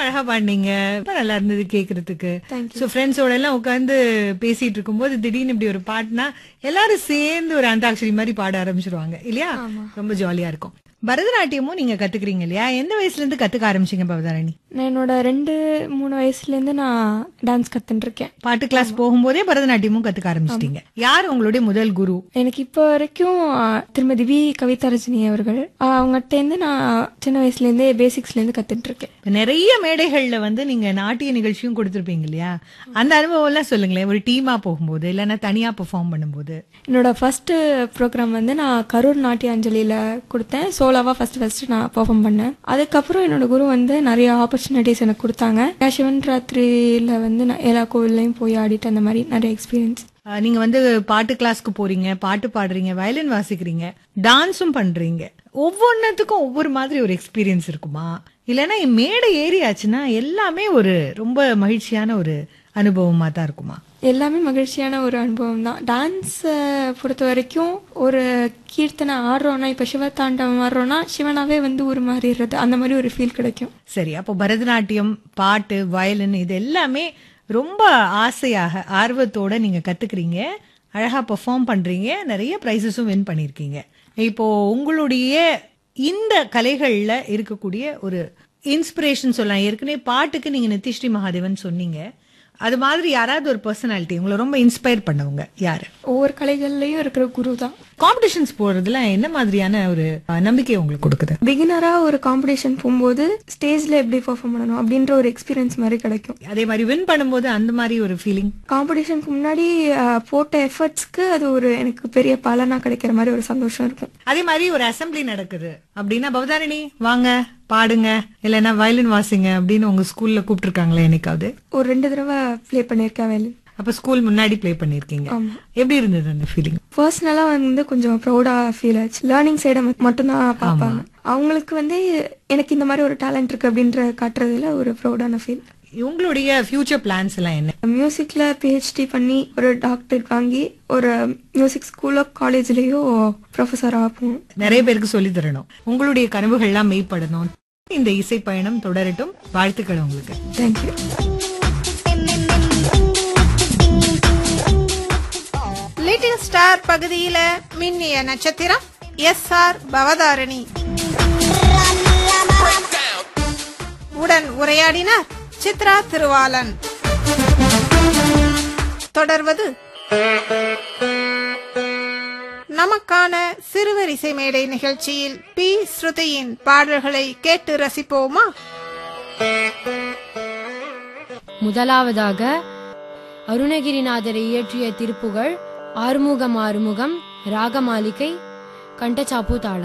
அழகா பாடினீங்க ரொம்ப நல்லா இருந்தது கேக்குறதுக்கு Thank சோ ஃப்ரெண்ட்ஸோட எல்லாம் உட்கார்ந்து பேசிட்டு இருக்கும்போது திடீர்னு இப்படி ஒரு பாட்டுனா எல்லாரும் சேர்ந்து ஒரு அந்தாக்ஷரி மாதிரி பாட ஆரம்பிச்சிருவாங்க இல்லையா ரொம்ப ஜாலியா இருக்கும் பரதநாட்டியமும் நீங்க கத்துக்கிறீங்க இல்லையா எந்த வயசுல இருந்து கத்துக்க ஆரம்பிச்சீங்க பவதாரணி நான் என்னோட ரெண்டு மூணு வயசுலேருந்து நான் டான்ஸ் கத்துட்டு இருக்கேன் பாட்டு கிளாஸ் போகும்போதே பரதநாட்டியமும் கத்துக்க ஆரம்பிச்சிட்டீங்க யார் உங்களுடைய முதல் குரு எனக்கு இப்போ வரைக்கும் ஆ, திருமதி வி கவிதா ரஜினி அவர்கள் ஆ, அவங்ககிட்டேருந்து நான் சின்ன வயசுலேருந்தே பேசிக்ஸ்லேருந்து கத்துட்டு இருக்கேன் இப்ப நிறைய மேடைகள்ல வந்து நீங்க நாட்டிய நிகழ்ச்சியும் கொடுத்திருப்பீங்க இல்லையா அந்த அனுபவம் எல்லாம் சொல்லுங்களேன் ஒரு டீமா போகும்போது இல்லைன்னா தனியா பெர்ஃபார்ம் பண்ணும்போது என்னோட ஃபர்ஸ்ட் ப்ரோக்ராம் வந்து நான் கரூர் நாட்டிய அஞ்சலியில கொடுத்தேன் சோலாவா ஃபர்ஸ்ட் ஃபர்ஸ்ட் நான் பெர்ஃபார்ம் பண்ணேன் அதுக்கப்புறம் என்னோட குரு வந்து நிறைய ஆப்பர்ச்சுனிட்டிஸ் எனக்கு கொடுத்தாங்க சிவன் ராத்திரியில வந்து நான் எல்லா கோவில்லையும் போய் ஆடிட்டு அந்த மாதிரி நிறைய எக்ஸ்பீரியன்ஸ் அஹ் நீங்க வந்து பாட்டு கிளாஸ்க்கு போறீங்க பாட்டு பாடுறீங்க வயலின் வாசிக்கிறீங்க டான்ஸும் பண்றீங்க ஒவ்வொன்னத்துக்கும் ஒவ்வொரு மாதிரி ஒரு எக்ஸ்பீரியன்ஸ் இருக்குமா இல்லைன்னா மேடை ஏறியாச்சுன்னா எல்லாமே ஒரு ரொம்ப மகிழ்ச்சியான ஒரு அனுபவமா தான் இருக்குமா எல்லாமே மகிழ்ச்சியான ஒரு அனுபவம் தான் டான்ஸை பொறுத்த வரைக்கும் ஒரு கீர்த்தனை ஆடுறோம்னா இப்போ சிவதாண்டவம் ஆடுறோம்னா சிவனாவே வந்து ஒரு மாறிடுறது அந்த மாதிரி ஒரு ஃபீல் கிடைக்கும் சரி அப்போ பரதநாட்டியம் பாட்டு வயலின் இது எல்லாமே ரொம்ப ஆசையாக ஆர்வத்தோட நீங்க கத்துக்கிறீங்க அழகா பெர்ஃபார்ம் பண்றீங்க நிறைய ப்ரைஸஸும் வின் பண்ணிருக்கீங்க இப்போ உங்களுடைய இந்த கலைகள்ல இருக்கக்கூடிய ஒரு இன்ஸ்பிரேஷன் சொல்லலாம் ஏற்கனவே பாட்டுக்கு நீங்க நிதிஸ்ரீ மகாதேவன் சொன்னீங்க அது மாதிரி யாராவது ஒரு பர்சனாலிட்டி உங்களை ரொம்ப இன்ஸ்பயர் பண்ணவங்க யாரு ஒவ்வொரு கலைகள்லயும் இருக்கிற குரு தான் காம்படிஷன்ஸ் போறதுல என்ன மாதிரியான ஒரு அஹ், நம்பிக்கை உங்களுக்கு கொடுக்குது பிகினரா ஒரு காம்படிஷன் போகும்போது ஸ்டேஜ்ல எப்படி பெர்ஃபார்ம் பண்ணணும் அப்படின்ற ஒரு எக்ஸ்பீரியன்ஸ் மாதிரி கிடைக்கும் அதே மாதிரி வின் பண்ணும்போது அந்த மாதிரி ஒரு ஃபீலிங் காம்படிஷனுக்கு முன்னாடி அஹ், போட்ட எஃபர்ட்ஸ்க்கு அது ஒரு எனக்கு பெரிய பலனா கிடைக்கிற மாதிரி ஒரு சந்தோஷம் இருக்கும் அதே மாதிரி ஒரு அசெம்பிளி நடக்குது அப்படின்னா பவதாரணி வாங்க பாடுங்க இல்லைன்னா வயலின் வாசிங்க அப்படின்னு உங்க ஸ்கூல்ல கூப்பிட்டுருக்காங்களே என்னைக்காவது ஒரு ரெண்டு தடவை ப்ளே பண்ணியிருக்கேன் வேலை அப்ப ஸ்கூல் முன்னாடி ப்ளே பண்ணிருக்கீங்க ஆமா. எப்படி இருந்தது அந்த ஃபீலிங் பர்சனலா வந்து கொஞ்சம் ப்ரௌடா ஃபீல் ஆச்சு லேர்னிங் சைடை மட்டும்தான் பார்ப்பாங்க அவங்களுக்கு வந்து எனக்கு இந்த மாதிரி ஒரு டேலண்ட் இருக்கு அப்படின்ற காட்டுறதுல ஒரு ப்ரௌடான ஃபீல் உங்களுடைய ஃபியூச்சர் பிளான்ஸ் எல்லாம் என்ன மியூசிக்ல பிஹெச்டி பண்ணி ஒரு டாக்டரேட் வாங்கி ஒரு மியூசிக் ஸ்கூலோ காலேஜ்லயோ ப்ரொஃபஸர் ஆகும் நிறைய பேருக்கு சொல்லி தரணும் உங்களுடைய கனவுகள்லாம் மெய்ப்படணும் இந்த இசை பயணம் தொடரட்டும் வாழ்த்துக்கள் உங்களுக்கு தேங்க்யூ லிட்டில் ஸ்டார் பகுதியில மின்னிய நட்சத்திரம் எஸ் ஆர் பவதாரணி உடன் உரையாடினார் சித்ரா திருவாளன் தொடர்வது நமக்கான சிறுவர் இசை மேடை நிகழ்ச்சியில் பி ஸ்ருதியின் பாடல்களை கேட்டு ரசிப்போமா முதலாவதாக அருணகிரிநாதரை இயற்றிய திருப்புகழ் ஆறுமுகம் ஆறுமுகம் ராகமாலிகை கண்டச்சாப்பு தாளம்